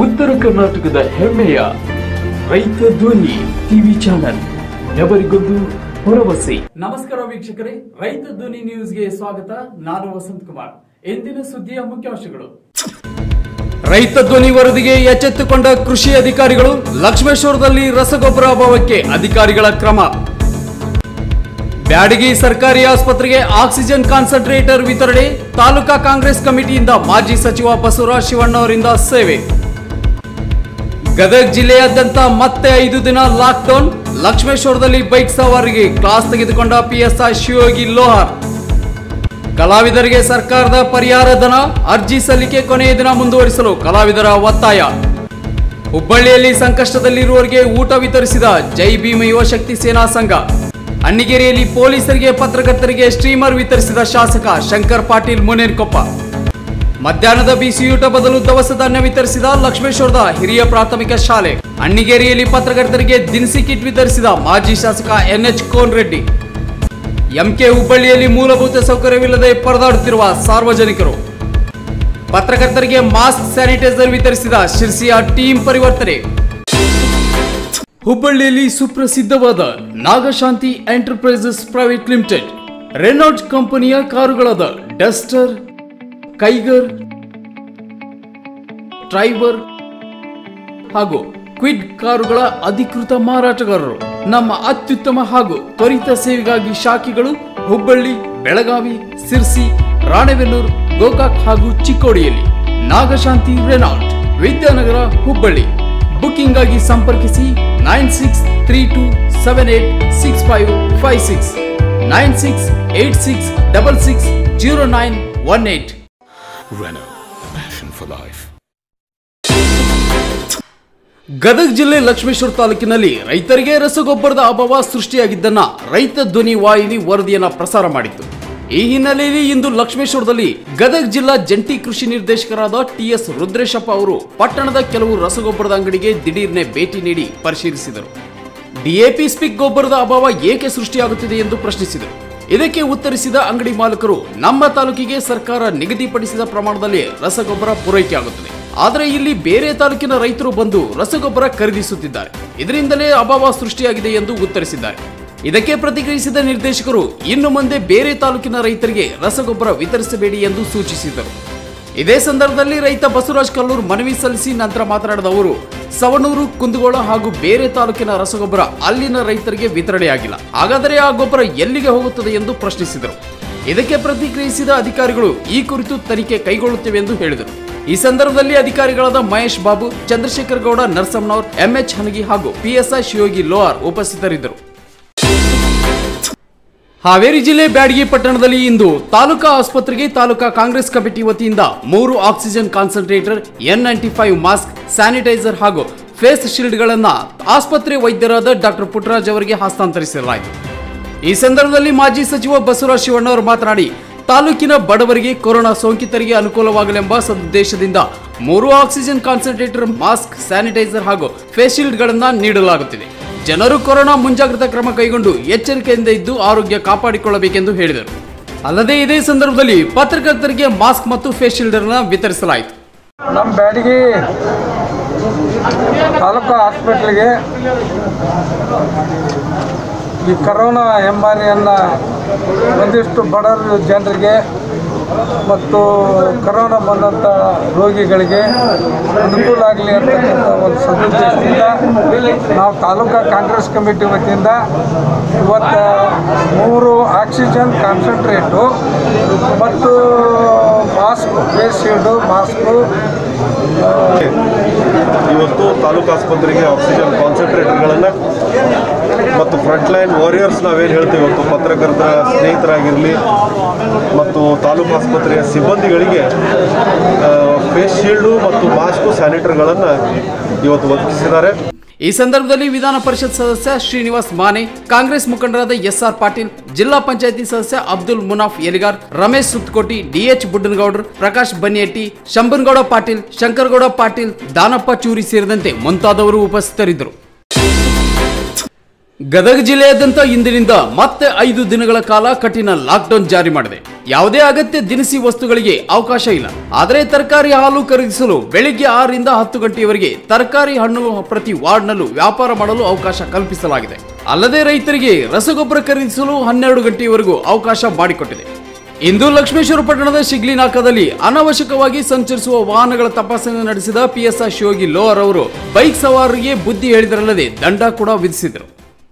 ಉತ್ತರ ಕರ್ನಾಟಕದ ಹೆಮ್ಮೆಯ ರೈತ ಧ್ವನಿ ಟಿವಿ ಚಾನಲ್ ఎవరిಗೊಂದು ಭರವಸೆ ನಮಸ್ಕಾರ ವೀಕ್ಷಕರೇ ರೈತ ಧ್ವನಿ ನ್ಯೂಸ್ಗೆ ಸ್ವಾಗತ ನಾನು ವಸಂತ್ ಕುಮಾರ್ ಎಂದಿನ ಸುದ್ದಿಯ ಮುಖ್ಯಾಂಶಗಳು ರೈತ ಧ್ವನಿ ವರದಿಗೆ ಎಚ್ಚೆತ್ತುಕೊಂಡ ಕೃಷಿ ಅಧಿಕಾರಿಗಳು ಲಕ್ಷ್ಮೇಶ್ವರದಲ್ಲಿ ರಸಗೊಬ್ಬರ ಅಭಾವಕ್ಕೆ ಅಧಿಕಾರಿಗಳ ಕ್ರಮ ಬ್ಯಾಡಗಿ ಸರ್ಕಾರಿ ಆಸ್ಪತ್ರೆಗೆ ಆಕ್ಸಿಜನ್ ಕಾನ್ಸಂಟ್ರೇಟರ್ ವಿತರಣೆ ತಾಲೂಕಾ ಕಾಂಗ್ರೆಸ್ ಕಮಿಟಿಯಿಂದ ಮಾಜಿ ಸಚಿವ ಬಸವರಾಜ ಶಿವಣ್ಣವರಿಂದ ಸೇವೆ ಗದಗ ಜಿಲ್ಲೆಯಾದ್ಯಂತ ಮತ್ತೆ ಐದು ದಿನ ಲಾಕ್ಡೌನ್ ಲಕ್ಷ್ಮೇಶ್ವರದಲ್ಲಿ ಬೈಕ್ ಸವಾರಿಗೆ ಕ್ಲಾಸ್ ತೆಗೆದುಕೊಂಡ ಪಿಎಸ್ಐ ಶಿವಯೋಗಿ ಲೋಹಾರ್ ಕಲಾವಿದರಿಗೆ ಸರ್ಕಾರದ ಪರಿಹಾರ ಧನ ಅರ್ಜಿ ಸಲ್ಲಿಕೆ ಕೊನೆಯ ದಿನ ಮುಂದುವರಿಸಲು ಕಲಾವಿದರ ಒತ್ತಾಯ ಹುಬ್ಬಳ್ಳಿಯಲ್ಲಿ ಸಂಕಷ್ಟದಲ್ಲಿರುವವರಿಗೆ ಊಟ ವಿತರಿಸಿದ ಜೈ ಭೀಮ ಯುವ ಶಕ್ತಿ ಸೇನಾ ಸಂಘ ಅಣ್ಣಿಗೇರಿಯಲ್ಲಿ ಪೊಲೀಸರಿಗೆ ಪತ್ರಕರ್ತರಿಗೆ ಸ್ಟ್ರೀಮರ್ ವಿತರಿಸಿದ ಶಾಸಕ ಶಂಕರ್ ಪಾಟೀಲ್ ಮುನೇನ್ಕೊಪ್ಪ ಮಧ್ಯಾಹ್ನದ ಬಿಸಿಯೂಟ ಬದಲು ದವಸ ಧಾನ್ಯ ವಿತರಿಸಿದ ಲಕ್ಷ್ಮೇಶ್ವರದ ಹಿರಿಯ ಪ್ರಾಥಮಿಕ ಶಾಲೆ ಅಣ್ಣಿಗೇರಿಯಲ್ಲಿ ಪತ್ರಕರ್ತರಿಗೆ ದಿನಸಿ ಕಿಟ್ ವಿತರಿಸಿದ ಮಾಜಿ ಶಾಸಕ ಎನ್ಎಚ್ ಕೋನ್ ರೆಡ್ಡಿ ಎಂಕೆ ಹುಬ್ಬಳ್ಳಿಯಲ್ಲಿ ಮೂಲಭೂತ ಸೌಕರ್ಯವಿಲ್ಲದೆ ಪರದಾಡುತ್ತಿರುವ ಸಾರ್ವಜನಿಕರು ಪತ್ರಕರ್ತರಿಗೆ ಮಾಸ್ಕ್ ಸ್ಯಾನಿಟೈಸರ್ ವಿತರಿಸಿದ ಶಿರ್ಸಿಯ ಟೀಮ್ ಪರಿವರ್ತನೆ ಹುಬ್ಬಳ್ಳಿಯಲ್ಲಿ ಸುಪ್ರಸಿದ್ಧವಾದ Nagashanti enterprises private limited Renault ಕಂಪನಿಯ ಕಾರುಗಳಾದ ಡಸ್ಟರ್ ಕೈಗರ್ ಟ್ರೈವರ್ ಹಾಗೂ ಕ್ವಿಡ್ ಕಾರುಗಳ ಅಧಿಕೃತ ಮಾರಾಟಗಾರರು ನಮ್ಮ ಅತ್ಯುತ್ತಮ ಹಾಗೂ ತ್ವರಿತ ಸೇವೆಗಾಗಿ ಶಾಖೆಗಳು ಹುಬ್ಬಳ್ಳಿ ಬೆಳಗಾವಿ ಸಿರ್ಸಿ ರಾಣೆಬೆನ್ನೂರು ಗೋಕಾಕ್ ಹಾಗೂ ಚಿಕ್ಕೋಡಿಯಲ್ಲಿ ನಾಗಶಾಂತಿ ರೆನಾಲ್ಟ್ ವಿದ್ಯಾನಗರ ಹುಬ್ಬಳ್ಳಿ ಬುಕಿಂಗ್ ಆಗಿ ಸಂಪರ್ಕಿಸಿ nine six three two seven eight six five five six nine six eight six double six zero nine one eight Renault, passion for life. Gadag ಜಿಲ್ಲೆ ಲಕ್ಷ್ಮೇಶ್ವರ ತಾಲೂಕಿನಲ್ಲಿ ರೈತರಿಗೆ ರಸಗೊಬ್ಬರದ ಅಭಾವ ಸೃಷ್ಟಿಯಾಗಿದ್ದನ್ನ ರೈತ ಧ್ವನಿ ವಾಹಿನಿ ವರದಿಯನ್ನ ಪ್ರಸಾರ ಮಾಡಿತ್ತು ಈ ಹಿನ್ನೆಲೆಯಲ್ಲಿ ಇಂದು ಲಕ್ಷ್ಮೇಶ್ವರದಲ್ಲಿ ಗದಗ ಜಿಲ್ಲಾ ಜಂಟಿ ಕೃಷಿ ನಿರ್ದೇಶಕರಾದ ಟಿಎಸ್ ರುದ್ರೇಶಪ್ಪ ಅವರು ಪಟ್ಟಣದ ಕೆಲವು ರಸಗೊಬ್ಬರದ ಅಂಗಡಿಗೆ ದಿಢೀರ್ನೆ ಭೇಟಿ ನೀಡಿ ಪರಿಶೀಲಿಸಿದರು ಡಿಎಪಿ ಸ್ಪಿಕ್ ಗೊಬ್ಬರದ ಅಭಾವ ಏಕೆ ಸೃಷ್ಟಿಯಾಗುತ್ತಿದೆ ಎಂದು ಪ್ರಶ್ನಿಸಿದರು ಇದಕ್ಕೆ ಉತ್ತರಿಸಿದ ಅಂಗಡಿ ಮಾಲಕರು ನಮ್ಮ ತಾಲೂಕಿಗೆ ಸರ್ಕಾರ ನಿಗದಿಪಡಿಸಿದ ಪ್ರಮಾಣದಲ್ಲಿ ರಸಗೊಬ್ಬರ ಪೂರೈಕೆ ಆಗುತ್ತದೆ ಆದರೆ ಇಲ್ಲಿ ಬೇರೆ ತಾಲೂಕಿನ ರೈತರು ಬಂದು ರಸಗೊಬ್ಬರ ಖರೀದಿಸುತ್ತಿದ್ದಾರೆ ಇದರಿಂದಲೇ ಅಭಾವ ಸೃಷ್ಟಿಯಾಗಿದೆ ಎಂದು ಉತ್ತರಿಸಿದ್ದಾರೆ ಇದಕ್ಕೆ ಪ್ರತಿಕ್ರಿಯಿಸಿದ ನಿರ್ದೇಶಕರು ಇನ್ನು ಮುಂದೆ ಬೇರೆ ತಾಲೂಕಿನ ರೈತರಿಗೆ ರಸಗೊಬ್ಬರ ವಿತರಿಸಬೇಡಿ ಎಂದು ಸೂಚಿಸಿದರು ಇದೇ ಸಂದರ್ಭದಲ್ಲಿ ರೈತ ಬಸವರಾಜ್ ಕಲ್ಲೂರ್ ಮನವಿ ಸಲ್ಲಿಸಿ ನಂತರ ಮಾತನಾಡಿದ ಅವರು ಸವಣೂರು ಕುಂದಗೋಳ ಹಾಗೂ ಬೇರೆ ತಾಲೂಕಿನ ರಸಗೊಬ್ಬರ ಅಲ್ಲಿನ ರೈತರಿಗೆ ವಿತರಣೆಯಾಗಿಲ್ಲ ಹಾಗಾದರೆ ಆ ಗೊಬ್ಬರ ಎಲ್ಲಿಗೆ ಹೋಗುತ್ತದೆ ಎಂದು ಪ್ರಶ್ನಿಸಿದರು ಇದಕ್ಕೆ ಪ್ರತಿಕ್ರಿಯಿಸಿದ ಅಧಿಕಾರಿಗಳು ಈ ಕುರಿತು ತನಿಖೆ ಕೈಗೊಳ್ಳುತ್ತೇವೆ ಎಂದು ಹೇಳಿದರು ಈ ಸಂದರ್ಭದಲ್ಲಿ ಅಧಿಕಾರಿಗಳಾದ ಮಹೇಶ್ ಬಾಬು ಚಂದ್ರಶೇಖರ್ ಗೌಡ ನರಸಮ್ಮನವರ್ ಎಂಎಚ್ ಹನಗಿ ಹಾಗೂ ಪಿಎಸ್ಐ ಶಿವಯೋಗಿ ಲೋಹಾರ್ ಉಪಸ್ಥಿತರಿದ್ದರು ಹಾವೇರಿ ಜಿಲ್ಲೆ ಬ್ಯಾಡಗಿ ಪಟ್ಟಣದಲ್ಲಿ ಇಂದು ತಾಲೂಕಾ ಆಸ್ಪತ್ರೆಗೆ ತಾಲೂಕಾ ಕಾಂಗ್ರೆಸ್ ಕಮಿಟಿ ವತಿಯಿಂದ ಮೂರು oxygen concentrator N ninety five mask sanitizer ಹಾಗೂ ಫೇಸ್ ಶೀಲ್ಡ್ಗಳನ್ನ ಆಸ್ಪತ್ರೆ ವೈದ್ಯರಾದ ಡಾಕ್ಟರ್ ಪುಟ್ಟರಾಜ್ ಅವರಿಗೆ ಹಸ್ತಾಂತರಿಸಲಾಯಿತು ಈ ಸಂದರ್ಭದಲ್ಲಿ ಮಾಜಿ ಸಚಿವ ಬಸವರಾಜ ಶಿವಣ್ಣವರು ಮಾತನಾಡಿ ತಾಲೂಕಿನ ಬಡವರಿಗೆ ಕೊರೋನಾ ಸೋಂಕಿತರಿಗೆ ಅನುಕೂಲವಾಗಲೆಂಬ ಸದುದ್ದೇಶದಿಂದ ಮೂರು ಆಕ್ಸಿಜನ್ ಕಾನ್ಸಂಟ್ರೇಟರ್ ಮಾಸ್ಕ್ ಸ್ಯಾನಿಟೈಸರ್ ಹಾಗೂ ಫೇಸ್ ಶೀಲ್ಡ್ಗಳನ್ನ ನೀಡಲಾಗುತ್ತಿದೆ ಜನರು ಕೊರೋನಾ ಮುಂಜಾಗ್ರತಾ ಕ್ರಮ ಕೈಗೊಂಡು ಎಚ್ಚರಿಕೆಯಿಂದ ಇದ್ದು ಆರೋಗ್ಯ ಕಾಪಾಡಿಕೊಳ್ಳಬೇಕೆಂದು ಹೇಳಿದರು ಅಲ್ಲದೆ ಇದೇ ಸಂದರ್ಭದಲ್ಲಿ ಪತ್ರಕರ್ತರಿಗೆ ಮಾಸ್ಕ್ ಮತ್ತು ಫೇಸ್ ಶೀಲ್ಡ್ ಅನ್ನು ವಿತರಿಸಲಾಯಿತು ನಮ್ಮ ಬ್ಯಾಡಗಿ ತಾಲೂಕು ಹಾಸ್ಪಿಟ್ಲಿಗೆ ಈ ಕರೋನಾ ಹೆಮ್ಮಾರಿಯನ್ನು ಒಂದಿಷ್ಟು ಬಡವರು ಜನರಿಗೆ ಮತ್ತು ಕರೋನಾ ಬಂದಂಥ ರೋಗಿಗಳಿಗೆ ಅನುಕೂಲ ಆಗಲಿ ಅಂತಕ್ಕಂಥ ಒಂದು ಸದುದ್ದೇಶದಿಂದ ನಾವು ತಾಲೂಕಾ ಕಾಂಗ್ರೆಸ್ ಕಮಿಟಿ ವತಿಯಿಂದ ಇವತ್ತು ಮೂರು ಆಕ್ಸಿಜನ್ ಕಾನ್ಸಂಟ್ರೇಟು ಮತ್ತು ಮಾಸ್ಕ್ ಫೇಸ್ ಶೀಲ್ಡು ಮಾಸ್ಕು ಇವತ್ತು ತಾಲೂಕು ಆಸ್ಪತ್ರೆಗೆ ಆಕ್ಸಿಜನ್ ಕಾನ್ಸಂಟ್ರೇಟರ್ಗಳನ್ನು ಮತ್ತು ಫ್ರಂಟ್ ಲೈನ್ ವಾರಿಯರ್ಸ್ ನಾವೇನು ಹೇಳ್ತೀವಿ ಇವತ್ತು ಪತ್ರಕರ್ತರ ಸ್ನೇಹಿತರಾಗಿರಲಿ ಮತ್ತು ತಾಲೂಕು ಆಸ್ಪತ್ರೆಯ ಸಿಬ್ಬಂದಿಗಳಿಗೆ ಫೇಸ್ ಶೀಲ್ಡು ಮತ್ತು ಮಾಸ್ಕು ಸ್ಯಾನಿಟರ್ಗಳನ್ನು ಇವತ್ತು ಒದಗಿಸಿದ್ದಾರೆ ಈ ಸಂದರ್ಭದಲ್ಲಿ ವಿಧಾನ ಪರಿಷತ್ ಸದಸ್ಯ ಶ್ರೀನಿವಾಸ್ ಮಾನೆ ಕಾಂಗ್ರೆಸ್ ಮುಖಂಡರಾದ ಎಸ್ಆರ್ ಪಾಟೀಲ್ ಜಿಲ್ಲಾ ಪಂಚಾಯತಿ ಸದಸ್ಯ ಅಬ್ದುಲ್ ಮುನಾಫ್ ಎಲಿಗಾರ್ ರಮೇಶ್ ಸುತ್ತಕೋಟಿ ಡಿಎಚ್ ಬುಡ್ಡನಗೌಡರ್ ಪ್ರಕಾಶ್ ಬನ್ನಿಯಟ್ಟಿ ಶಂಭನ್ಗೌಡ ಪಾಟೀಲ್ ಶಂಕರಗೌಡ ಪಾಟೀಲ್ ದಾನಪ್ಪ ಚೂರಿ ಸೇರಿದಂತೆ ಮುಂತಾದವರು ಉಪಸ್ಥಿತರಿದ್ದರು ಗದಗ ಜಿಲ್ಲೆಯಾದ್ಯಂತ ಇಂದಿನಿಂದ ಮತ್ತೆ ಐದು ದಿನಗಳ ಕಾಲ ಕಠಿಣ ಲಾಕ್ಡೌನ್ ಜಾರಿ ಮಾಡಿದೆ ಯಾವುದೇ ಅಗತ್ಯ ದಿನಸಿ ವಸ್ತುಗಳಿಗೆ ಅವಕಾಶ ಇಲ್ಲ ಆದರೆ ತರಕಾರಿ ಹಾಲು ಖರೀದಿಸಲು ಬೆಳಿಗ್ಗೆ ಆರರಿಂದ ಹತ್ತು ಗಂಟೆಯವರೆಗೆ ತರಕಾರಿ ಹಣ್ಣು ಪ್ರತಿ ವಾರ್ಡ್ನಲ್ಲೂ ವ್ಯಾಪಾರ ಮಾಡಲು ಅವಕಾಶ ಕಲ್ಪಿಸಲಾಗಿದೆ ಅಲ್ಲದೆ ರೈತರಿಗೆ ರಸಗೊಬ್ಬರ ಖರೀದಿಸಲು ಹನ್ನೆರಡು ಗಂಟೆಯವರೆಗೂ ಅವಕಾಶ ಮಾಡಿಕೊಟ್ಟಿದೆ ಇಂದು ಲಕ್ಷ್ಮೇಶ್ವರ ಪಟ್ಟಣದ ಶಿಗ್ಲಿ ನಾಕದಲ್ಲಿ ಅನಾವಶ್ಯಕವಾಗಿ ಸಂಚರಿಸುವ ವಾಹನಗಳ ತಪಾಸಣೆ ನಡೆಸಿದ ಪಿಎಸ್ಐ ಶಿವಗಿ ಲೋಹರ್ ಅವರು ಬೈಕ್ ಸವಾರರಿಗೆ ಬುದ್ಧಿ ಹೇಳಿದರಲ್ಲದೆ ದಂಡ ಕೂಡ ವಿಧಿಸಿದರು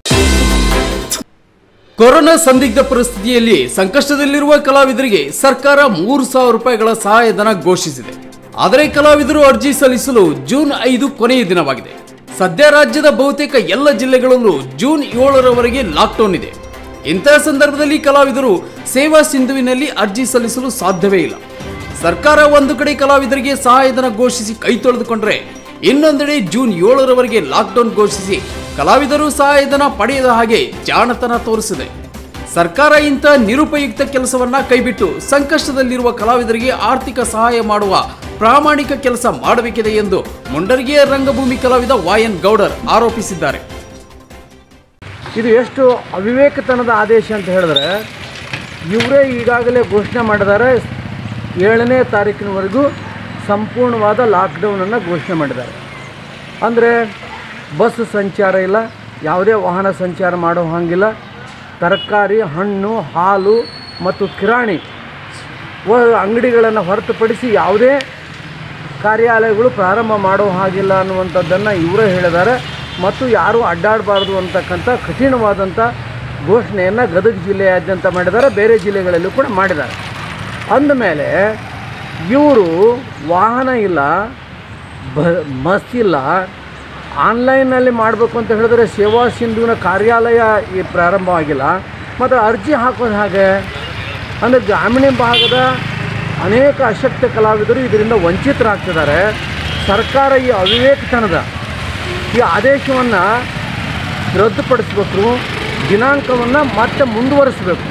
ಕೊರೋನಾ ಸಂದಿಗ್ಧ ಪರಿಸ್ಥಿತಿಯಲ್ಲಿ ಸಂಕಷ್ಟದಲ್ಲಿರುವ ಕಲಾವಿದರಿಗೆ ಸರ್ಕಾರ ಮೂರು ಸಾವಿರ ರೂಪಾಯಿಗಳ ಸಹಾಯಧನ ಘೋಷಿಸಿದೆ ಆದರೆ ಕಲಾವಿದರು ಅರ್ಜಿ ಸಲ್ಲಿಸಲು ಜೂನ್ ಐದು ಕೊನೆಯ ದಿನವಾಗಿದೆ ಸದ್ಯ ರಾಜ್ಯದ ಬಹುತೇಕ ಎಲ್ಲ ಜಿಲ್ಲೆಗಳಲ್ಲೂ ಜೂನ್ ಏಳರವರೆಗೆ ಲಾಕ್ಡೌನ್ ಇದೆ ಇಂತಹ ಸಂದರ್ಭದಲ್ಲಿ ಕಲಾವಿದರು ಸೇವಾ ಸಿಂಧುವಿನಲ್ಲಿ ಅರ್ಜಿ ಸಲ್ಲಿಸಲು ಸಾಧ್ಯವೇ ಇಲ್ಲ ಸರ್ಕಾರ ಒಂದು ಕಡೆ ಕಲಾವಿದರಿಗೆ ಸಹಾಯಧನ ಘೋಷಿಸಿ ಕೈ ತೊಳೆದುಕೊಂಡ್ರೆ ಇನ್ನೊಂದೆಡೆ ಜೂನ್ ಏಳರವರೆಗೆ ಲಾಕ್ಡೌನ್ ಘೋಷಿಸಿ ಕಲಾವಿದರು ಸಹಾಯಧನ ಪಡೆಯದ ಹಾಗೆ ಜಾಣತನ ತೋರಿಸಿದೆ ಸರ್ಕಾರ ಇಂಥ ನಿರುಪಯುಕ್ತ ಕೆಲಸವನ್ನ ಕೈಬಿಟ್ಟು ಸಂಕಷ್ಟದಲ್ಲಿರುವ ಕಲಾವಿದರಿಗೆ ಆರ್ಥಿಕ ಸಹಾಯ ಮಾಡುವ ಪ್ರಾಮಾಣಿಕ ಕೆಲಸ ಮಾಡಬೇಕಿದೆ ಎಂದು ಮುಂಡರಗಿಯ ರಂಗಭೂಮಿ ಕಲಾವಿದ ವಾಯನ್ ಗೌಡರ್ ಆರೋಪಿಸಿದ್ದಾರೆ ಇದು ಎಷ್ಟು ಅವಿವೇಕತನದ ಆದೇಶ ಅಂತ ಹೇಳಿದ್ರೆ ಇವರೇ ಈಗಾಗಲೇ ಘೋಷಣೆ ಮಾಡಿದ್ದಾರೆ ಏಳನೇ ತಾರೀಕಿನವರೆಗೂ ಸಂಪೂರ್ಣವಾದ ಲಾಕ್ಡೌನನ್ನು ಘೋಷಣೆ ಮಾಡಿದ್ದಾರೆ ಅಂದರೆ ಬಸ್ ಸಂಚಾರ ಇಲ್ಲ ಯಾವುದೇ ವಾಹನ ಸಂಚಾರ ಮಾಡೋ ಹಾಗಿಲ್ಲ ತರಕಾರಿ ಹಣ್ಣು ಹಾಲು ಮತ್ತು ಕಿರಾಣಿ ವ- ಅಂಗಡಿಗಳನ್ನು ಹೊರತುಪಡಿಸಿ ಯಾವುದೇ ಕಾರ್ಯಾಲಯಗಳು ಪ್ರಾರಂಭ ಮಾಡೋ ಹಾಗಿಲ್ಲ ಅನ್ನುವಂಥದ್ದನ್ನು ಇವರೇ ಹೇಳಿದ್ದಾರೆ ಮತ್ತು ಯಾರೂ ಅಡ್ಡಾಡಬಾರ್ದು ಅಂತಕ್ಕಂಥ ಕಠಿಣವಾದಂಥ ಘೋಷಣೆಯನ್ನು ಗದಗ ಜಿಲ್ಲೆಯಾದ್ಯಂತ ಮಾಡಿದ್ದಾರೆ ಬೇರೆ ಜಿಲ್ಲೆಗಳಲ್ಲೂ ಕೂಡ ಮಾಡಿದ್ದಾರೆ ಅಂದಮೇಲೆ ಇವರು ವಾಹನ ಇಲ್ಲ ಬ ಬಸ್ ಇಲ್ಲ ಆನ್ಲೈನಲ್ಲಿ ಮಾಡಬೇಕು ಅಂತ ಹೇಳಿದ್ರೆ ಸೇವಾ ಸಿಂಧುವಿನ ಕಾರ್ಯಾಲಯ ಈ ಪ್ರಾರಂಭ ಆಗಿಲ್ಲ ಮತ್ತು ಅರ್ಜಿ ಹಾಕೋದು ಹಾಗೆ ಅಂದರೆ ಗ್ರಾಮೀಣ ಭಾಗದ ಅನೇಕ ಅಶಕ್ತ ಕಲಾವಿದರು ಇದರಿಂದ ವಂಚಿತರಾಗ್ತಿದ್ದಾರೆ ಸರ್ಕಾರ ಈ ಅವಿವೇಕತನದ ಈ ಆದೇಶವನ್ನು ರದ್ದುಪಡಿಸಬೇಕು ದಿನಾಂಕವನ್ನು ಮತ್ತೆ ಮುಂದುವರಿಸಬೇಕು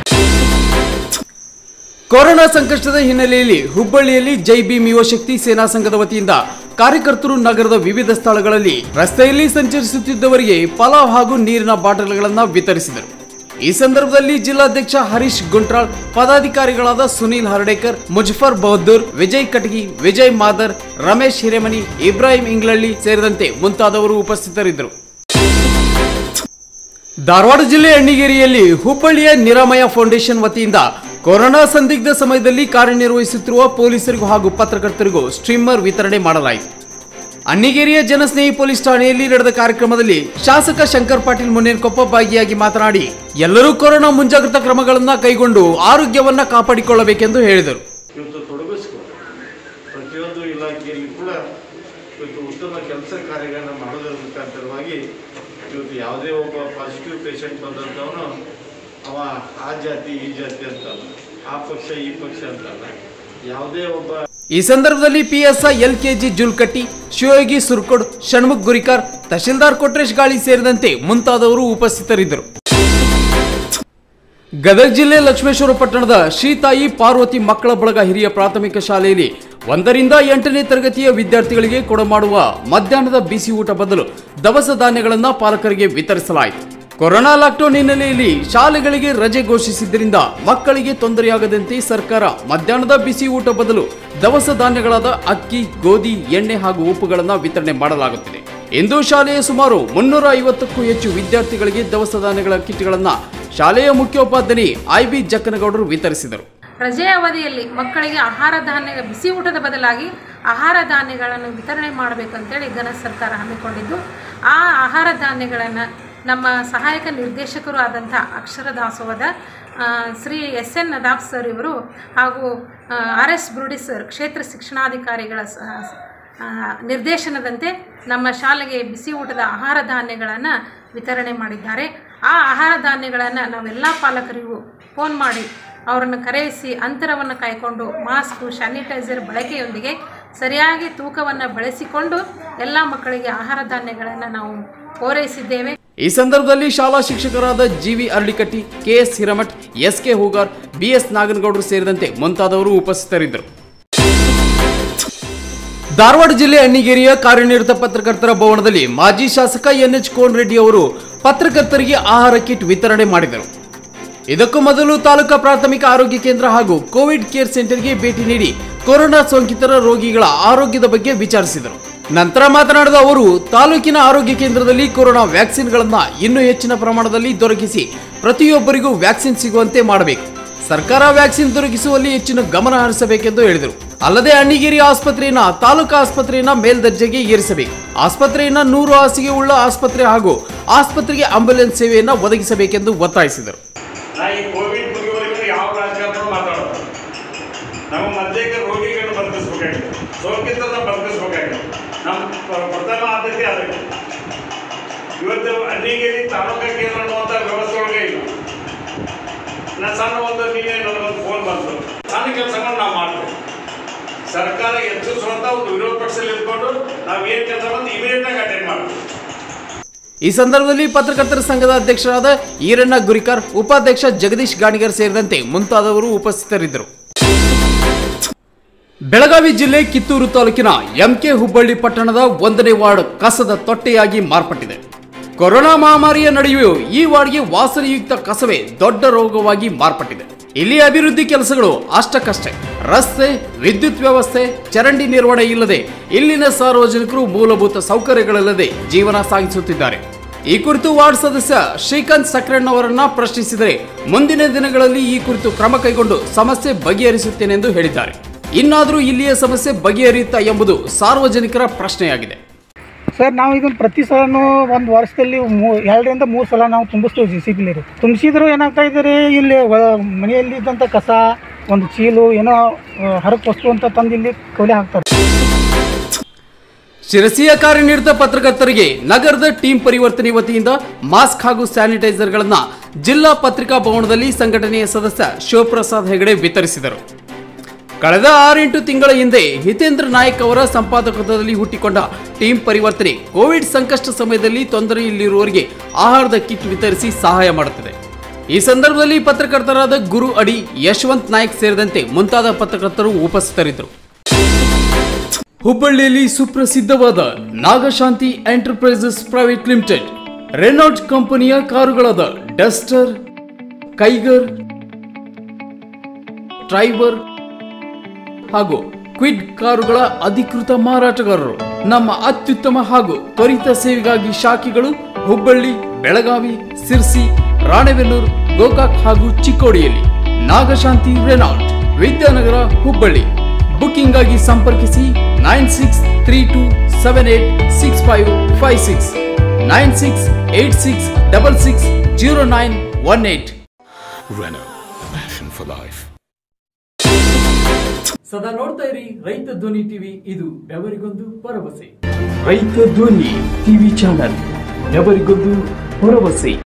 ಕೊರೋನಾ ಸಂಕಷ್ಟದ ಹಿನ್ನೆಲೆಯಲ್ಲಿ ಹುಬ್ಬಳ್ಳಿಯಲ್ಲಿ ಜೈ ಭೀಮ್ ಯುವ ಶಕ್ತಿ ಸೇನಾ ಸಂಘದ ವತಿಯಿಂದ ಕಾರ್ಯಕರ್ತರು ನಗರದ ವಿವಿಧ ಸ್ಥಳಗಳಲ್ಲಿ ರಸ್ತೆಯಲ್ಲಿ ಸಂಚರಿಸುತ್ತಿದ್ದವರಿಗೆ ಪಲಾವ್ ಹಾಗೂ ನೀರಿನ ಬಾಟಲ್ಗಳನ್ನು ವಿತರಿಸಿದರು ಈ ಸಂದರ್ಭದಲ್ಲಿ ಜಿಲ್ಲಾಧ್ಯಕ್ಷ ಹರೀಶ್ ಗುಂಟ್ರಾಳ್ ಪದಾಧಿಕಾರಿಗಳಾದ ಸುನೀಲ್ ಹರ್ಡೇಕರ್ ಮುಜಫರ್ ಬಹದ್ದೂರ್ ವಿಜಯ್ ಕಟಗಿ ವಿಜಯ್ ಮಾದರ್ ರಮೇಶ್ ಹಿರೇಮನಿ ಇಬ್ರಾಹಿಂ ಇಂಗ್ಲಳ್ಳಿ ಸೇರಿದಂತೆ ಮುಂತಾದವರು ಉಪಸ್ಥಿತರಿದ್ದರು ಧಾರವಾಡ ಜಿಲ್ಲೆ ಅಣ್ಣಿಗೇರಿಯಲ್ಲಿ ಹುಬ್ಬಳ್ಳಿಯ ನಿರಾಮಯ ಫೌಂಡೇಶನ್ ವತಿಯಿಂದ ಕೊರೋನಾ ಸಂದಿಗ್ಧ ಸಮಯದಲ್ಲಿ ಕಾರ್ಯನಿರ್ವಹಿಸುತ್ತಿರುವ ಪೊಲೀಸರಿಗೂ ಹಾಗೂ ಪತ್ರಕರ್ತರಿಗೂ ಸ್ಟ್ರೀಮರ್ ವಿತರಣೆ ಮಾಡಲಾಯಿತು ಅಣ್ಣಿಗೇರಿಯ ಜನಸ್ನೇಹಿ ಪೊಲೀಸ್ ಠಾಣೆಯಲ್ಲಿ ನಡೆದ ಕಾರ್ಯಕ್ರಮದಲ್ಲಿ ಶಾಸಕ ಶಂಕರ್ ಪಾಟೀಲ್ ಮುನೇನಕೊಪ್ಪ ಭಾಗಿಯಾಗಿ ಮಾತನಾಡಿ ಎಲ್ಲರೂ ಕೊರೋನಾ ಮುಂಜಾಗ್ರತಾ ಕ್ರಮಗಳನ್ನು ಕೈಗೊಂಡು ಆರೋಗ್ಯವನ್ನ ಕಾಪಾಡಿಕೊಳ್ಳಬೇಕೆಂದು ಹೇಳಿದರು ಇವತ್ತು ತೊಡಗಿಸ್ಕೊಂಡು ಪ್ರತಿಯೊಂದು ಇಲಾಖೆಯಲ್ಲಿ ಕೂಡ ಇವತ್ತು ಉತ್ತಮ ಕೆಲಸ ಕಾರ್ಯಗಳನ್ನು ಮಾಡೋದರ ಮುಖಾಂತರವಾಗಿ ಇವತ್ತು ಯಾವುದೇ ಒಬ್ಬ ಪಾಸಿಟಿವ್ ಪೇಷಂಟ್ ಬಂದಂಥವನು ಅವ ಆ ಜಾತಿ ಈ ಜಾತಿ ಅಂತಲ್ಲ ಆ ಪಕ್ಷ ಈ ಪಕ್ಷ ಅಂತಲ್ಲ ಯಾವುದೇ ಒಬ್ಬ ಈ ಸಂದರ್ಭದಲ್ಲಿ ಪಿಎಸ್ಐ ಎಲ್ಕೆಜಿ ಜುಲ್ಕಟ್ಟಿ ಶಿವಯೋಗಿ ಸುರ್ಕೋಡ್ ಷಣ್ಮುಖ್ ಗುರಿಕಾರ್ ತಹಶೀಲ್ದಾರ್ ಕೊಟ್ರೇಶ್ ಗಾಳಿ ಸೇರಿದಂತೆ ಮುಂತಾದವರು ಉಪಸ್ಥಿತರಿದ್ದರು ಗದಗ ಜಿಲ್ಲೆ ಲಕ್ಷ್ಮೇಶ್ವರ ಪಟ್ಟಣದ ಶ್ರೀ ತಾಯಿ ಪಾರ್ವತಿ ಮಕ್ಕಳ ಬಳಗ ಹಿರಿಯ ಪ್ರಾಥಮಿಕ ಶಾಲೆಯಲ್ಲಿ ಒಂದರಿಂದ ಎಂಟನೇ ತರಗತಿಯ ವಿದ್ಯಾರ್ಥಿಗಳಿಗೆ ಕೊಡಮಾಡುವ ಮಧ್ಯಾಹ್ನದ ಬಿಸಿ ಊಟ ಬದಲು ದವಸ ಧಾನ್ಯಗಳನ್ನು ಪಾಲಕರಿಗೆ ವಿತರಿಸಲಾಯಿತು ಕೊರೋನಾ ಲಾಕ್ಡೌನ್ ಹಿನ್ನೆಲೆಯಲ್ಲಿ ಶಾಲೆಗಳಿಗೆ ರಜೆ ಘೋಷಿಸಿದ್ದರಿಂದ ಮಕ್ಕಳಿಗೆ ತೊಂದರೆಯಾಗದಂತೆ ಸರ್ಕಾರ ಮಧ್ಯಾಹ್ನದ ಬಿಸಿ ಊಟ ಬದಲು ದವಸ ಧಾನ್ಯಗಳಾದ ಅಕ್ಕಿ ಗೋಧಿ ಎಣ್ಣೆ ಹಾಗೂ ಉಪ್ಪುಗಳನ್ನು ವಿತರಣೆ ಮಾಡಲಾಗುತ್ತಿದೆ ಇಂದು ಶಾಲೆಯ ಸುಮಾರು ಮುನ್ನೂರ ಐವತ್ತಕ್ಕೂ ಹೆಚ್ಚು ವಿದ್ಯಾರ್ಥಿಗಳಿಗೆ ದವಸ ಧಾನ್ಯಗಳ ಕಿಟ್ಗಳನ್ನು ಶಾಲೆಯ ಮುಖ್ಯೋಪಾಧ್ಯಾಯನಿ ಐಬಿ ಜಕ್ಕನಗೌಡರು ವಿತರಿಸಿದರು ರಜೆಯ ಅವಧಿಯಲ್ಲಿ ಮಕ್ಕಳಿಗೆ ಆಹಾರ ಧಾನ್ಯ ಬಿಸಿ ಊಟದ ಬದಲಾಗಿ ಆಹಾರ ಧಾನ್ಯಗಳನ್ನು ವಿತರಣೆ ಮಾಡಬೇಕಂತೇಳಿ ಘನ ಸರ್ಕಾರ ಹಮ್ಮಿಕೊಂಡಿದ್ದು ಆ ಆಹಾರ ಧಾನ್ಯಗಳನ್ನು ನಮ್ಮ ಸಹಾಯಕ ನಿರ್ದೇಶಕರು ಆದಂಥ ಅಕ್ಷರ ದಾಸೋಹದ ಆ, Shri S N Nadab sir ಇವರು ಹಾಗೂ ಆರ್ ಎಸ್ ಬ್ರುಡಿ ಸರ್ ಕ್ಷೇತ್ರ ಶಿಕ್ಷಣಾಧಿಕಾರಿಗಳ ಸ- ಆ, ನಿರ್ದೇಶನದಂತೆ ನಮ್ಮ ಶಾಲೆಗೆ ಬಿಸಿ ಊಟದ ಆಹಾರ ಧಾನ್ಯಗಳನ್ನು ವಿತರಣೆ ಮಾಡಿದ್ದಾರೆ ಆ ಆಹಾರ ಧಾನ್ಯಗಳನ್ನು ನಾವೆಲ್ಲ ಪಾಲಕರಿಗೂ ಫೋನ್ ಮಾಡಿ ಅವರನ್ನು ಕರೆಯಿಸಿ ಅಂತರವನ್ನು ಕಾಯ್ಕೊಂಡು ಮಾಸ್ಕು ಸ್ಯಾನಿಟೈಸರ್ ಬಳಕೆಯೊಂದಿಗೆ ಸರಿಯಾಗಿ ತೂಕವನ್ನು ಬಳಸಿಕೊಂಡು ಎಲ್ಲ ಮಕ್ಕಳಿಗೆ ಆಹಾರ ಧಾನ್ಯಗಳನ್ನು ನಾವು ಪೂರೈಸಿದ್ದೇವೆ ಈ ಸಂದರ್ಭದಲ್ಲಿ ಶಾಲಾ ಶಿಕ್ಷಕರಾದ GV Aralikatti KS Hiremath S K Hugar BS ನಾಗನಗೌಡರು ಸೇರಿದಂತೆ ಮುಂತಾದವರು ಉಪಸ್ಥಿತರಿದ್ದರು ಧಾರವಾಡ ಜಿಲ್ಲೆ ಅಣ್ಣಿಗೇರಿಯ ಕಾರ್ಯನಿರತ ಪತ್ರಕರ್ತರ ಭವನದಲ್ಲಿ ಮಾಜಿ ಶಾಸಕ ಎನ್ ಎಚ್ ಕೋನ್ ರೆಡ್ಡಿ ಅವರು ಪತ್ರಕರ್ತರಿಗೆ ಆಹಾರ ಕಿಟ್ ವಿತರಣೆ ಮಾಡಿದರು ಇದಕ್ಕೂ ಮೊದಲು ತಾಲೂಕಾ ಪ್ರಾಥಮಿಕ ಆರೋಗ್ಯ ಕೇಂದ್ರ ಹಾಗೂ ಕೋವಿಡ್ ಕೇರ್ ಸೆಂಟರ್ಗೆ ಭೇಟಿ ನೀಡಿ ಕೊರೋನಾ ಸೋಂಕಿತರ ರೋಗಿಗಳ ಆರೋಗ್ಯದ ಬಗ್ಗೆ ವಿಚಾರಿಸಿದರು ನಂತರ ಮಾತನಾಡಿದ ಅವರು ತಾಲೂಕಿನ ಆರೋಗ್ಯ ಕೇಂದ್ರದಲ್ಲಿ ಕೊರೋನಾ ವ್ಯಾಕ್ಸಿನ್ಗಳನ್ನ ಇನ್ನೂ ಹೆಚ್ಚಿನ ಪ್ರಮಾಣದಲ್ಲಿ ದೊರಕಿಸಿ ಪ್ರತಿಯೊಬ್ಬರಿಗೂ ವ್ಯಾಕ್ಸಿನ್ ಸಿಗುವಂತೆ ಮಾಡಬೇಕು ಸರ್ಕಾರ ವ್ಯಾಕ್ಸಿನ್ ದೊರಕಿಸುವಲ್ಲಿ ಹೆಚ್ಚಿನ ಗಮನ ಹರಿಸಬೇಕೆಂದು ಹೇಳಿದರು ಅಲ್ಲದೆ ಅಣ್ಣಿಗೇರಿ ಆಸ್ಪತ್ರೆಯನ್ನ ತಾಲೂಕಾ ಆಸ್ಪತ್ರೆಯನ್ನ ಮೇಲ್ದರ್ಜೆಗೆ ಏರಿಸಬೇಕು ಆಸ್ಪತ್ರೆಯನ್ನ ನೂರು ಹಾಸಿಗೆ ಉಳ್ಳ ಆಸ್ಪತ್ರೆ ಹಾಗೂ ಆಸ್ಪತ್ರೆಗೆ ಆಂಬ್ಯುಲೆನ್ಸ್ ಸೇವೆಯನ್ನ ಒದಗಿಸಬೇಕೆಂದು ಒತ್ತಾಯಿಸಿದರು ನಾ ಈ ಕೋವಿಡ್ ಮುಗಿಯುವವರೆಗೂ ಯಾವ ರಾಜಕಾರಣ ಮಾತಾಡೋದು ನಮ್ಮ ಮಧ್ಯಕ್ಕೆ ರೋಗಿಗಳನ್ನ ಬದುಕಿಸ್ಬೇಕಾಗಿದೆ ಸೋಂಕಿತರನ್ನ ಬದುಕಿಸ್ಬೇಕಾಗಿದೆ ನಮ್ಮ ಪ್ರ- ಪ್ರಥಮ ಆದ್ಯತೆ ಅದಕ್ಕೆ ಇವತ್ತು ಅಣ್ಣಿಗೇರಿ ತಾಲೂಕಾ ಕೇಂದ್ರ ಅನ್ನುವಂಥ ವ್ಯವಸ್ಥೆ ಒಳಗೆ ಇಲ್ಲ ನಾ ಸಣ್ಣ ಒಂದು ನಿನ್ನೆ ನನಗೊಂದು ಫೋನ್ ಬಂತು ಸಣ್ಣ ಕೆಲಸಗಳನ್ನ ನಾವು ಮಾಡ್ತೇವೆ ಸರ್ಕಾರ ಎಚ್ಚರಿಸುವಂಥ ಒಂದು ವಿರೋಧ ಪಕ್ಷದಲ್ಲಿ ಇಟ್ಕೊಂಡು ನಾವು ಏನು ಕೆಲಸ ಬಂದು ಇಮಿಡಿಯೇಟಾಗಿ ಅಟೆಂಡ್ ಮಾಡ್ತೀವಿ ಈ ಸಂದರ್ಭದಲ್ಲಿ ಪತ್ರಕರ್ತರ ಸಂಘದ ಅಧ್ಯಕ್ಷರಾದ ಈರಣ್ಣ ಗುರಿಕರ್ ಉಪಾಧ್ಯಕ್ಷ ಜಗದೀಶ್ ಗಾಣಿಗರ್ ಸೇರಿದಂತೆ ಮುಂತಾದವರು ಉಪಸ್ಥಿತರಿದ್ದರು ಬೆಳಗಾವಿ ಜಿಲ್ಲೆ ಕಿತ್ತೂರು ತಾಲೂಕಿನ ಎಂಕೆ ಹುಬ್ಬಳ್ಳಿ ಪಟ್ಟಣದ ಒಂದನೇ ವಾರ್ಡ್ ಕಸದ ತೊಟ್ಟೆಯಾಗಿ ಮಾರ್ಪಟ್ಟಿದೆ ಕೊರೋನಾ ಮಹಾಮಾರಿಯ ನಡುವೆಯೂ ಈ ವಾರ್ಡ್ಗೆ ವಾಸನೆಯುಕ್ತ ಕಸವೇ ದೊಡ್ಡ ರೋಗವಾಗಿ ಮಾರ್ಪಟ್ಟಿದೆ ಇಲ್ಲಿ ಅಭಿವೃದ್ಧಿ ಕೆಲಸಗಳು ಅಷ್ಟಕ್ಕಷ್ಟೇ ರಸ್ತೆ ವಿದ್ಯುತ್ ವ್ಯವಸ್ಥೆ ಚರಂಡಿ ನಿರ್ವಹಣೆ ಇಲ್ಲದೆ ಇಲ್ಲಿನ ಸಾರ್ವಜನಿಕರು ಮೂಲಭೂತ ಸೌಕರ್ಯಗಳಿಲ್ಲದೆ ಜೀವನ ಸಾಗಿಸುತ್ತಿದ್ದಾರೆ ಈ ಕುರಿತು ವಾರ್ಡ್ ಸದಸ್ಯ ಶ್ರೀಕಾಂತ್ ಸಕ್ರಣ್ಣವರನ್ನ ಪ್ರಶ್ನಿಸಿದರೆ ಮುಂದಿನ ದಿನಗಳಲ್ಲಿ ಈ ಕುರಿತು ಕ್ರಮ ಕೈಗೊಂಡು ಸಮಸ್ಯೆ ಬಗೆಹರಿಸುತ್ತೇನೆಂದು ಹೇಳಿದ್ದಾರೆ ಇನ್ನಾದರೂ ಇಲ್ಲಿಯ ಸಮಸ್ಯೆ ಬಗೆಹರಿಯುತ್ತಾ ಎಂಬುದು ಸಾರ್ವಜನಿಕರ ಪ್ರಶ್ನೆಯಾಗಿದೆ ಸರ್ ನಾವು ಇದನ್ನು ಪ್ರತಿ ಸಲನೂ ಒಂದು ವರ್ಷದಲ್ಲಿ ಮೂ ಎರಡರಿಂದ ಮೂರು ಸಲ ನಾವು ತುಂಬಿಸ್ತೀವಿ ಜಿ ಸಿ ಪಿಲಿ ರೀ ತುಂಬಿಸಿದ್ರು ಏನಾಗ್ತಾ ಇದೆ ರೀ ಇಲ್ಲಿ ಒ- ಮನೆಯಲ್ಲಿ ಇದ್ದಂಥ ಕಸ ಒಂದು ಚೀಲು ಏನೋ ಹರಕು ವಸ್ತು ಅಂತ ತಂದು ಇಲ್ಲಿ ಕೊಲೆ ಹಾಕ್ತಾರೆ ಶಿರಸಿಯ ಕಾರ್ಯನಿರತ ಪತ್ರಕರ್ತರಿಗೆ ನಗರದ ಟೀಮ್ ಪರಿವರ್ತನೆ ವತಿಯಿಂದ ಮಾಸ್ಕ್ ಹಾಗೂ ಸ್ಯಾನಿಟೈಸರ್ಗಳನ್ನ ಜಿಲ್ಲಾ ಪತ್ರಿಕಾ ಭವನದಲ್ಲಿ ಸಂಘಟನೆಯ ಸದಸ್ಯ ಶಿವಪ್ರಸಾದ್ ಹೆಗಡೆ ವಿತರಿಸಿದರು ಕಳೆದ ಆರೆಂಟು ತಿಂಗಳ ಹಿಂದೆ ಹಿತೇಂದ್ರ ನಾಯಕ್ ಅವರ ಸಂಪಾದಕತ್ವದಲ್ಲಿ ಹುಟ್ಟಿಕೊಂಡ ಟೀಮ್ ಪರಿವರ್ತನೆ ಕೋವಿಡ್ ಸಂಕಷ್ಟ ಸಮಯದಲ್ಲಿ ತೊಂದರೆಯಲ್ಲಿರುವವರಿಗೆ ಆಹಾರದ ಕಿಟ್ ವಿತರಿಸಿ ಸಹಾಯ ಮಾಡುತ್ತದೆ ಈ ಸಂದರ್ಭದಲ್ಲಿ ಪತ್ರಕರ್ತರಾದ ಗುರು ಅಡಿ ಯಶವಂತ್ ನಾಯಕ್ ಸೇರಿದಂತೆ ಮುಂತಾದ ಪತ್ರಕರ್ತರು ಉಪಸ್ಥಿತರಿದ್ದರು ಹುಬ್ಬಳ್ಳಿಯಲ್ಲಿ ಸುಪ್ರಸಿದ್ಧವಾದ Nagashanti enterprises private limited Renault ಕಂಪನಿಯ ಕಾರುಗಳಾದ ಡಸ್ಟರ್ ಕೈಗರ್ ಟ್ರೈವರ್ ಹಾಗೂ ಕ್ವಿಡ್ ಕಾರುಗಳ ಅಧಿಕೃತ ಮಾರಾಟಗಾರರು ನಮ್ಮ ಅತ್ಯುತ್ತಮ ಹಾಗೂ ತ್ವರಿತ ಸೇವೆಗಾಗಿ ಶಾಖೆಗಳು ಹುಬ್ಬಳ್ಳಿ ಬೆಳಗಾವಿ ಸಿರ್ಸಿ ರಾಣೆಬೆನ್ನೂರು ಗೋಕಾಕ್ ಹಾಗೂ ಚಿಕ್ಕೋಡಿಯಲ್ಲಿ ನಾಗಶಾಂತಿ ರೆನಾಲ್ಟ್ ವಿದ್ಯಾನಗರ ಹುಬ್ಬಳ್ಳಿ ಬುಕಿಂಗ್ ಆಗಿ ಸಂಪರ್ಕಿಸಿ nine six three two seven eight six five five six nine six eight six double six zero nine one eight Renault, passion for life. ಸದಾ ನೋಡ್ತಾ ಇರಿ ರೈತ ಧ್ವನಿ ಟಿವಿ ಇದು ಬೆವರಿಗೊಂದು ಭರವಸೆ ರೈತ ಧ್ವನಿ ಟಿವಿ ಚಾನಲ್ ಬೆವರಿಗೊಂದು ಭರವಸೆ